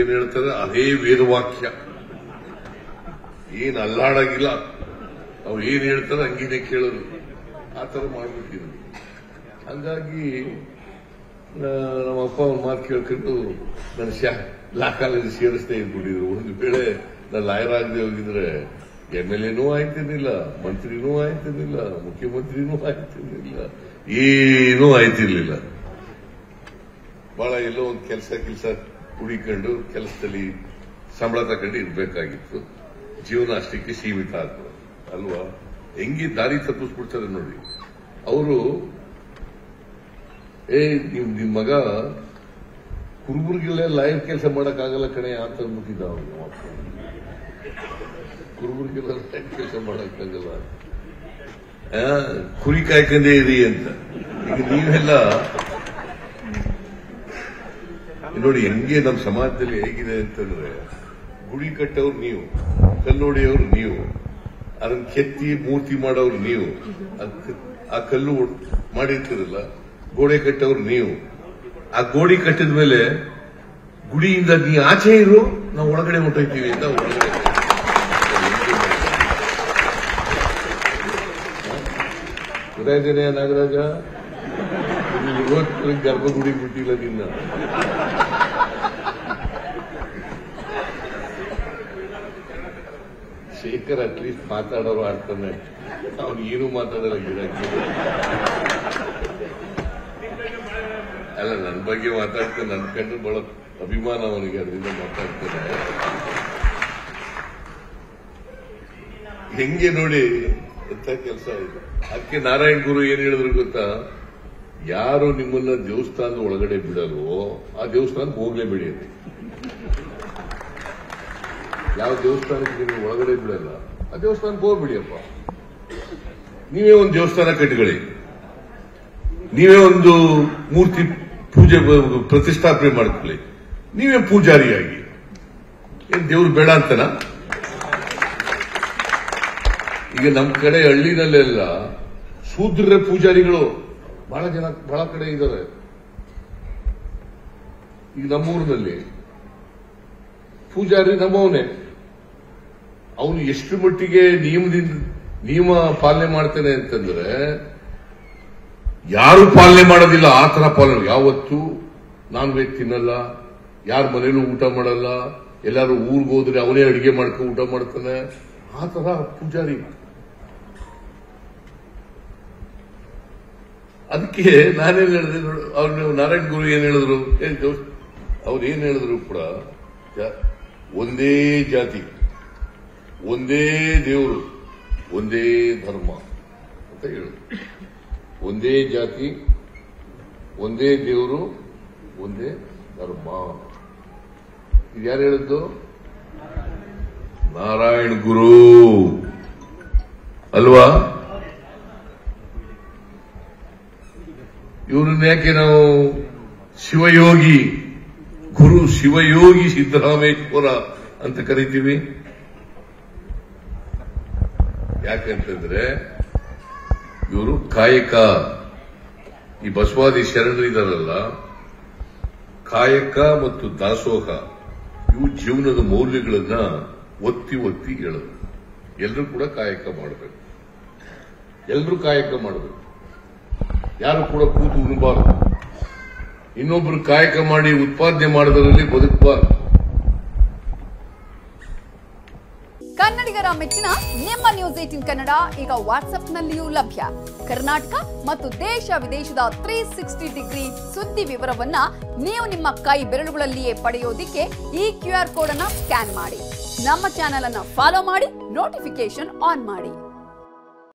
ಏನ್ ಹೇಳ್ತಾರೆ ಅದೇ ವೇದವಾಕ್ಯ ಏನ್ ಅಲ್ಲಾಡಂಗಿಲ್ಲ ಅವ್ರು ಏನ್ ಹೇಳ್ತಾರೆ ಹಂಗಿನೇ ಕೇಳೋದು ಆ ತರ ಮಾಡ್ಬಿಟ್ಟಿದ್ರು ಹಂಗಾಗಿ ಆ, ನಮ್ಮ ಅಪ್ಪ ಅವ್ನ ಮಾತು ಕೇಳ್ಕೊಂಡು ನನ್ನ ಶಾ ಲಾ ಕಾಲೇಜ್ ಸೇರಿಸ್ತಾ ಇದ್ಬಿಟ್ಟಿದ್ರು ಒಂದು ವೇಳೆ ನಾನು ಲಾಯರ್ ಆಗದೆ ಹೋಗಿದ್ರೆ ಎಮ್ ಎಲ್ ಎನೂ ಆಯ್ತಿರ್ಲಿಲ್ಲ ಮಂತ್ರಿನೂ ಆಯ್ತಿರ್ಲಿಲ್ಲ ಮುಖ್ಯಮಂತ್ರಿನೂ ಆಯ್ತಿರ್ಲಿಲ್ಲ ಏನೂ ಆಯ್ತಿರ್ಲಿಲ್ಲ ಬಹಳ ಎಲ್ಲೋ ಒಂದು ಕೆಲಸ ಕೆಲಸ ಹುಡಿಕೊಂಡು ಕೆಲಸದಲ್ಲಿ ಸಂಬಳ ತಗೊಂಡು ಇರ್ಬೇಕಾಗಿತ್ತು ಜೀವನ ಅಷ್ಟಕ್ಕೆ ಸೀಮಿತ ಆಗ್ತದೆ ಅಲ್ವಾ ಹೆಂಗೆ ದಾರಿ ತಪ್ಪಿಸ್ಬಿಡ್ತಾರೆ ನೋಡಿ ಅವರು ಏ ನಿಮ್ ನಿಮ್ ಮಗ ಕುರುಬುರ್ಗಿಲ್ಲೇ ಲಾಯರ್ ಕೆಲಸ ಮಾಡಕ್ಕಾಗಲ್ಲ ಕಣೆ ಅಂತ ಅಂದ್ಬಿಟ್ಟಿದ್ದ ಅವ್ನು ನಮ್ಮ ಅಪ್ಪ. ಕುರುಬುರ್ಗಿಲ್ಲ ಲಾಯರ್ ಕೆಲಸ ಮಾಡಕ್ಕಾಗಲ್ಲ ಆ, ಕುರಿ ಕಾಯ್ಕೊಂಡೇ ಇರಿ ಅಂತ ಈಗ ನೀವೆಲ್ಲ ನೋಡಿ ಹೆಂಗೆ ನಮ್ಮ ಸಮಾಜದಲ್ಲಿ ಹೇಗಿದೆ ಅಂತಂದ್ರೆ ಗುಡಿ ಕಟ್ಟೋರು ನೀವು ಕಲ್ಲೊಡೆಯವ್ರು ನೀವು ಅದನ್ನ ಕೆತ್ತಿ ಮೂರ್ತಿ ಮಾಡೋರು ನೀವು ಅದ್- ಆ ಕಲ್ಲು ಒಡ್- ಮಾಡಿರ್ತೀರಲ್ಲ ಗೋಡೆ ಕಟ್ಟೋರು ನೀವು ಆ ಗೋಡಿ ಕಟ್ಟಿದ ಮೇಲೆ ಗುಡಿಯಿಂದ ನೀ ಆಚೆ ಇರು ನಾವು ಒಳಗಡೆ ಹೊಂಟೋಯ್ತೀವಿ ಅಂತ ಒಳಗಡೆ ಗೊತ್ತಾಯ್ತೇನೆ ನಾಗರಾಜ ನೀನು ಇವತ್ತು ಗರ್ಭಗುಡಿ ಬಿಟ್ಟಿಲ್ಲ ನಿನ್ನ ಶೇಖರ್ ಅಟ್ಲೀಸ್ಟ್ ಮಾತಾಡೋರು ಆಡ್ತಾನೆ ಅವ್ನು ಏನು ಮಾತಾಡಲ್ಲ ಗಿಡಕ್ಕೆ ಅಲ್ಲ ನನ್ನ ಬಗ್ಗೆ ಮಾತಾಡ್ತಾನೆ ನನ್ನ ಕಂಡು ಬಹಳ ಅಭಿಮಾನ ಅವನಿಗೆ ಅದರಿಂದ ಮಾತಾಡ್ತಾನೆ ಹೆಂಗೆ ನೋಡಿ ಎಂತ ಕೆಲಸ ಇದೆ ಅದಕ್ಕೆ ನಾರಾಯಣ್ ಗುರು ಏನ್ ಹೇಳಿದ್ರು ಗೊತ್ತಾ ಯಾರು ನಿಮ್ಮನ್ನ ದೇವಸ್ಥಾನದ ಒಳಗಡೆ ಬಿಡಲ್ವೋ ಆ ದೇವಸ್ಥಾನಕ್ಕೆ ಹೋಗ್ಲೇಬೇಡಿ ಅಂತ ಯಾವ ದೇವಸ್ಥಾನಕ್ಕೆ ನೀವು ಒಳಗಡೆ ಬಿಡಲ್ಲ ಆ ದೇವಸ್ಥಾನಕ್ಕೆ ಹೋಗ್ಬಿಡಿಯಪ್ಪ ನೀವೇ ಒಂದು ದೇವಸ್ಥಾನ ಕಟ್ಟಿಕೊಳ್ಳಿ ನೀವೇ ಒಂದು ಮೂರ್ತಿ ಪೂಜೆ ಬ- ಪ್ರತಿಷ್ಠಾಪನೆ ಮಾಡ್ಕೊಳ್ಳಿ ನೀವೇ ಪೂಜಾರಿಯಾಗಿ ಏನ್ ದೇವ್ರು ಬೇಡ ಅಂತನಾ ಈಗ ನಮ್ಮ ಕಡೆ ಹಳ್ಳಿನಲ್ಲೆಲ್ಲ ಶೂದ್ರ ಪೂಜಾರಿಗಳು ಬಹಳ ಜನ ಬಹಳ ಕಡೆ ಇದ್ದಾರೆ ಈಗ ನಮ್ಮೂರಿನಲ್ಲಿ ಪೂಜಾರಿ ನಮ್ಮವನೇ ಅವನು ಎಷ್ಟು ಮಟ್ಟಿಗೆ ನಿಯಮದಿಂದ ನಿಯಮ ಪಾಲನೆ ಮಾಡ್ತಾನೆ ಅಂತಂದ್ರೆ ಯಾರು ಪಾಲನೆ ಮಾಡೋದಿಲ್ಲ ಆ ತರ ಪಾಲನೆ ಯಾವತ್ತು ನಾನ್ ವೆಜ್ ತಿನ್ನಲ್ಲ ಯಾರ ಮನೇಲೂ ಊಟ ಮಾಡಲ್ಲ ಎಲ್ಲಾರು ಊರ್ಗ್ ಹೋದ್ರೆ ಅವನೇ ಅಡಿಗೆ ಮಾಡ್ಕೊಂಡು ಊಟ ಮಾಡ್ತಾನೆ ಆ ತರ ಪೂಜಾರಿ ಅದಕ್ಕೆ ನಾನೇನ್ ಹೇಳಿದೆ ನೋಡು ಅವ್ರು ನಾರಾಯಣ್ ಗುರು ಏನ್ ಹೇಳಿದ್ರು ಏನ್ ದೇವ್ಸ್- ಅವ್ರು ಏನ್ ಹೇಳಿದ್ರು ಕೂಡ ಜಾ- ಒಂದೇ ಜಾತಿ ಒಂದೇ ದೇವರು ಒಂದೇ ಧರ್ಮ ಅಂತ ಹೇಳಿದ್ರು ಒಂದೇ ಜಾತಿ ಒಂದೇ ದೇವರು ಒಂದೇ ಧರ್ಮ ಇದು ಯಾರು ಹೇಳಿದ್ದು ನಾರಾಯಣ ಗುರು ಅಲ್ವಾ ಇವ್ರನ್ನ ಯಾಕೆ ನಾವು ಶಿವಯೋಗಿ ಗುರು ಶಿವಯೋಗಿ ಸಿದ್ದರಾಮೇಶ್ವರ ಅಂತ ಕರಿತೀವಿ ಯಾಕಂತಂದ್ರೆ ಇವರು ಕಾಯಕ ಈ ಬಸವಾದಿ ಶರಣರು ಇದಾರಲ್ಲ ಕಾಯಕ ಮತ್ತು ದಾಸೋಹ ಇವು ಜೀವನದ ಮೌಲ್ಯಗಳನ್ನ ಒತ್ತಿ ಒತ್ತಿ ಹೇಳೋದು ಎಲ್ಲರೂ ಕೂಡ ಕಾಯಕ ಮಾಡಬೇಕು ಎಲ್ಲರೂ ಕಾಯಕ ಮಾಡಬೇಕು ಯಾರು ಕೂಡ ಕೂತು ಉಣಬಾರದು ಇನ್ನೊಬ್ರು ಕಾಯಕ ಮಾಡಿ ಉತ್ಪಾದನೆ ಮಾಡೋದ್ರಲ್ಲಿ ಬದುಕಬಾರದು ಕನ್ನಡಿಗರ ಮೆಚ್ಚಿನ ನಿಮ್ಮ ನ್ಯೂಸ್ ಏಟಿನ್ ಕನ್ನಡ ಈಗ ವಾಟ್ಸ್ಆಪ್ನಲ್ಲಿಯೂ ಲಭ್ಯ ಕರ್ನಾಟಕ ಮತ್ತು ದೇಶ ವಿದೇಶದ ತ್ರೀ ಸಿಕ್ಸ್ಟಿ ಡಿಗ್ರಿ ಸುದ್ದಿ ವಿವರವನ್ನ ನೀವು ನಿಮ್ಮ ಕೈ ಬೆರಳುಗಳಲ್ಲಿಯೇ ಪಡೆಯೋದಿಕ್ಕೆ ಈ ಕ್ಯೂ ಆರ್ ಕೋಡ್ ಅನ್ನ ಸ್ಕ್ಯಾನ್ ಮಾಡಿ ನಮ್ಮ ಚಾನೆಲ್ ಅನ್ನ ಫಾಲೋ ಮಾಡಿ ನೋಟಿಫಿಕೇಶನ್ ಆನ್ ಮಾಡಿ